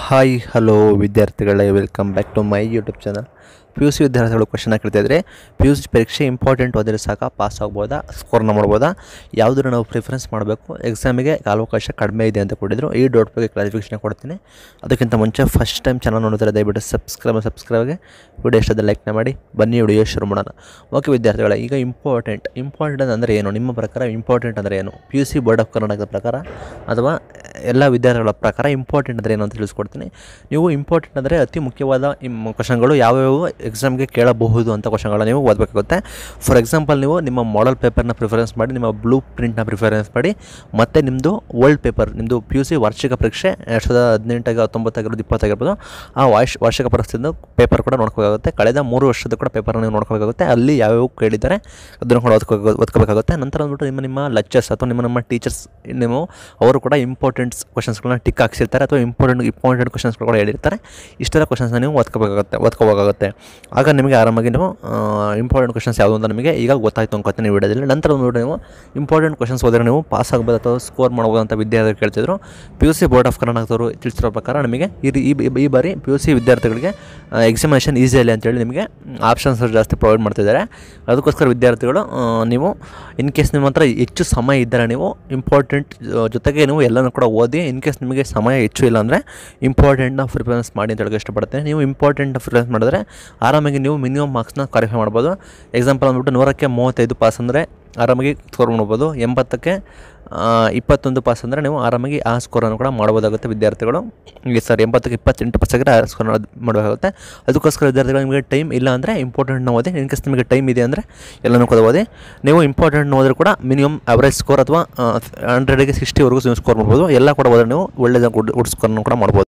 hi hello ವಿದ್ಯಾರ್ಥಿಗಳೇ welcome back to my YouTube channel P U C ವಿದ್ಯಾರ್ಥಿಗಳು question ಕೇಳ್ತಿದ್ರೆ P U C ಪರೀಕ್ಷೆ important ಹೋದರೆ ಸಾಕ ಪಾಸ್ ಆಗ್ಬೋದಾ ಸ್ಕೋರ್ನ ಮಾಡ್ಬೋದಾ ಯಾವುದನ್ನು ನಾವು ಪ್ರಿಫರೆನ್ಸ್ ಮಾಡಬೇಕು ಎಕ್ಸಾಮಿಗೆ ಅವಕಾಶ ಕಡಿಮೆ ಇದೆ ಅಂತ ಕೊಟ್ಟಿದ್ರು ಈ ಡೌಟ್ ಬಗ್ಗೆ ಕ್ಲಾರಿಫಿಕೇಷನ್ ಕೊಡ್ತೀನಿ ಅದಕ್ಕಿಂತ ಮುಂಚೆ ಫಸ್ಟ್ ಟೈಮ್ ಚಾನಲ್ ನೋಡಿದ್ರೆ ದಯವಿಟ್ಟು ಸಬ್ಸ್ಕ್ರೈಬ್ ಸಬ್ಸ್ಕ್ರೈಬ್ಗೆ ವಿಡಿಯೋ ಇಷ್ಟದ ಲೈಕ್ನ ಮಾಡಿ ಬನ್ನಿ ವಿಡಿಯೋ ಶುರು ಮಾಡೋಣ ಓಕೆ ವಿದ್ಯಾರ್ಥಿಗಳೇ ಈಗ ಇಂಪಾರ್ಟೆಂಟ್ ಇಂಪಾರ್ಟೆಂಟ್ ಅಂದರೆ ಏನು ನಿಮ್ಮ ಪ್ರಕಾರ ಇಂಪಾರ್ಟೆಂಟ್ ಅಂದರೆ ಏನು P U C board of ಕರ್ನಾಟಕದ ಪ್ರಕಾರ ಅಥವಾ ಎಲ್ಲ ವಿದ್ಯಾರ್ಥಿಗಳ ಪ್ರಕಾರ ಇಂಪಾರ್ಟೆಂಟ್ ಅಂದರೆ ಏನು ಅಂತ ತಿಳಿಸ್ಕೊಡ್ತೀನಿ ನೀವು ಇಂಪಾರ್ಟೆಂಟ್ ಅಂದರೆ ಅತಿ ಮುಖ್ಯವಾದ ಇಮ್ ಕ್ವಶನ್ಗಳು ಯಾವ್ಯಾವ ಎಕ್ಸಾಮ್ಗೆ ಕೇಳಬಹುದು ಅಂತ ಕ್ವಶನ್ಗಳನ್ನ ನೀವು ಓದಬೇಕಾಗುತ್ತೆ ಫಾರ್ ಎಕ್ಸಾಂಪಲ್ ನೀವು ನಿಮ್ಮ ಮಾಡೆಲ್ ಪೇಪರ್ನ ಪ್ರಿಫರೆನ್ಸ್ ಮಾಡಿ ನಿಮ್ಮ ಬ್ಲೂ ಪ್ರಿಂಟ್ನ ಪ್ರಿಫರೆನ್ಸ್ ಮಾಡಿ ಮತ್ತು ನಿಮ್ಮದು ಓಲ್ಡ್ ಪೇಪರ್ ನಿಮ್ಮದು ಪಿ ಯು ಸಿ ವಾರ್ಷಿಕ ಪರೀಕ್ಷೆ ಎರಡು ಸಾವಿರದ ಹದಿನೆಂಟಾಗಿ ಹತ್ತೊಂಬತ್ತಾಗಿರ್ಬೋದು ಇಪ್ಪತ್ತಾಗಿರ್ಬೋದು ಆ ವಾರ್ಷ ವಾರ್ಷಿಕ ಪರೀಕ್ಷೆಯಿಂದ ಪೇಪರ್ ಕೂಡ ನೋಡ್ಕೋಬೇಕಾಗುತ್ತೆ ಕಳೆದ ಮೂರು ವರ್ಷದ ಕೂಡ ಪೇಪರ್ನ ನೀವು ನೋಡ್ಕೋಬೇಕಾಗುತ್ತೆ ಅಲ್ಲಿ ಯಾವ್ಯಾವ ಕೇಳಿದ್ದಾರೆ ಅದನ್ನು ಕೂಡ ಓದ್ಕೋ ಓದ್ಕೋಬೇಕಾಗುತ್ತೆ ನಂತರ ಅಂದ್ಬಿಟ್ಟು ನಿಮ್ಮ ನಿಮ್ಮ ಲೆಕ್ಚರ್ಸ್ ಅಥವಾ ನಿಮ್ಮ ನಮ್ಮ ಟೀಚರ್ಸ್ ನೀವು ಅವರು ಕೂಡ ಇಂಪಾರ್ಟೆಂಟ್ಸ್ ಕ್ವಶನ್ಸ್ಗಳನ್ನ ಟಿಕ್ ಹಾಕ್ಸಿರ್ತಾರೆ ಅಥವಾ ಇಂಪಾರ್ಟೆಂಟ್ ಇಂಪಾರ್ಟೆಂಟ್ ಕ್ವಶನ್ಸ್ಗಳು ಕೂಡ ಹೇಳಿರ್ತಾರೆ ಇಷ್ಟೆಲ್ಲ ಕ್ವಶನ್ಸ್ನ ನೀವು ಓದ್ಕೋಬೇಕಾಗುತ್ತೆ ಓದ್ಕೋಬೇಕಾಗುತ್ತೆ ಆಗ ನಿಮಗೆ ಆರಾಮಾಗಿ ನೀವು ಇಂಪಾರ್ಟೆಂಟ್ ಕ್ವಶನ್ಸ್ ಯಾವುದು ಅಂತ ನಿಮಗೆ ಈಗ ಗೊತ್ತಾಯ್ತು ಅನ್ಕೋತೀನಿ ವಿಡಿಯೋದಲ್ಲಿ ನಂತರ ಒಂದು ನೀವು ಇಂಪಾರ್ಟೆಂಟ್ ಕ್ವಶನ್ಸ್ ಹೋದರೆ ನೀವು ಪಾಸ್ ಆಗ್ಬೋದು ಅಥವಾ ಸ್ಕೋರ್ ಮಾಡ್ಬೋದು ಅಂತ ವಿದ್ಯಾರ್ಥಿಗಳು ಕೇಳ್ತಿದ್ರು P U C board of ಕರ್ನಾಟಕದವರು ತಿಳಿಸಿರೋ ಪ್ರಕಾರ ನಿಮಗೆ ಈ ಈ ಈ ಬಾರಿ ಪಿ ಯು ಸಿ ವಿದ್ಯಾರ್ಥಿಗಳಿಗೆ ಎಕ್ಸಾಮಿನೇಷನ್ ಈಸಿಯಲ್ಲಿ ಅಂತೇಳಿ ನಿಮಗೆ ಆಪ್ಷನ್ಸ್ ಜಾಸ್ತಿ ಪ್ರೊವೈಡ್ ಮಾಡ್ತಿದ್ದಾರೆ ಅದಕ್ಕೋಸ್ಕರ ವಿದ್ಯಾರ್ಥಿಗಳು ಆ, ನೀವು ಇನ್ ಕೇಸ್ ನಿಮ್ಮ ಹತ್ರ ಹೆಚ್ಚು ಸಮಯ ಇದ್ದರೆ ನೀವು ಇಂಪಾರ್ಟೆಂಟ್ ಜೊತೆಗೆ ನೀವು ಎಲ್ಲನೂ ಕೂಡ ಓದಿ ಇನ್ ಕೇಸ್ ನಿಮಗೆ ಸಮಯ ಹೆಚ್ಚು ಇಲ್ಲ ಅಂದರೆ ಇಂಪಾರ್ಟೆಂಟ್ನ ಪ್ರಿಫರೆನ್ಸ್ ಮಾಡಿ ಅಂತ ಹೇಳೋಕ್ಕೆ ಇಷ್ಟಪಡ್ತೇನೆ ನೀವು ಇಂಪಾರ್ಟೆಂಟ್ ಪ್ರಿಫರೆನ್ಸ್ ಮಾಡಿದ್ರೆ ಆರಾಮಾಗಿ ನೀವು ಮಿನಿಮಮ್ ಮಾರ್ಕ್ಸ್ನ ಕ್ವಾಲಿಫೈ ಮಾಡ್ಬೋದು ಎಕ್ಸಾಂಪಲ್ ಅಂದ್ಬಿಟ್ಟು ನೂರಕ್ಕೆ ಮೂವತ್ತೈದು ಪಾಸ್ ಅಂದರೆ ಆರಾಮಾಗಿ ಸ್ಕೋರ್ ಮಾಡ್ಬೋದು ಎಂಬತ್ತಕ್ಕೆ ಆ, ಇಪ್ಪತ್ತೊಂದು ಪಾಸ್ ಅಂದರೆ ನೀವು ಆರಾಮಾಗಿ ಆ ಸ್ಕೋರನ್ನು ಕೂಡ ಮಾಡ್ಬೋದಾಗುತ್ತೆ ವಿದ್ಯಾರ್ಥಿಗಳು ಈ ಸರ್ ಎಂಬತ್ತಕ್ಕೆ ಇಪ್ಪತ್ತೆಂಟು ಪಾಸ್ ಆಗಿದ್ರೆ ಆ ಸ್ಕೋರ್ ಮಾಡಬೇಕಾಗುತ್ತೆ ಅದಕ್ಕೋಸ್ಕರ ವಿದ್ಯಾರ್ಥಿಗಳು ನಿಮಗೆ ಟೈಮ್ ಇಲ್ಲ ಅಂದರೆ ಇಂಪಾರ್ಟೆಂಟ್ನ ಓದಿ ಇನ್ ಕೇಸ್ ನಿಮಗೆ ಟೈಮ್ ಇದೆ ಅಂದರೆ ಎಲ್ಲನೂ ಕೂಡ ಓದಿ ನೀವು ಇಂಪಾರ್ಟೆಂಟ್ನ ಓದಿದ್ರೆ ಕೂಡ ಮಿನಿಮಮ್ ಅವರೇಜ್ ಸ್ಕೋರ್ ಅಥವಾ ಹಂಡ್ರೆಡಿಗೆ ಸಿಕ್ಸ್ಟಿವರೆಗೂ ನೀವು ಸ್ಕೋರ್ ಮಾಡ್ಬೋದು ಎಲ್ಲ ಕೂಡ ಹೋದ್ರೆ ನೀವು ಒಳ್ಳೆಯದಾಗಿ ಗುಡ್ ಗುಡ್ ಸ್ಕೋರ್ನ ಕೂಡ ಮಾಡ್ಬೋದು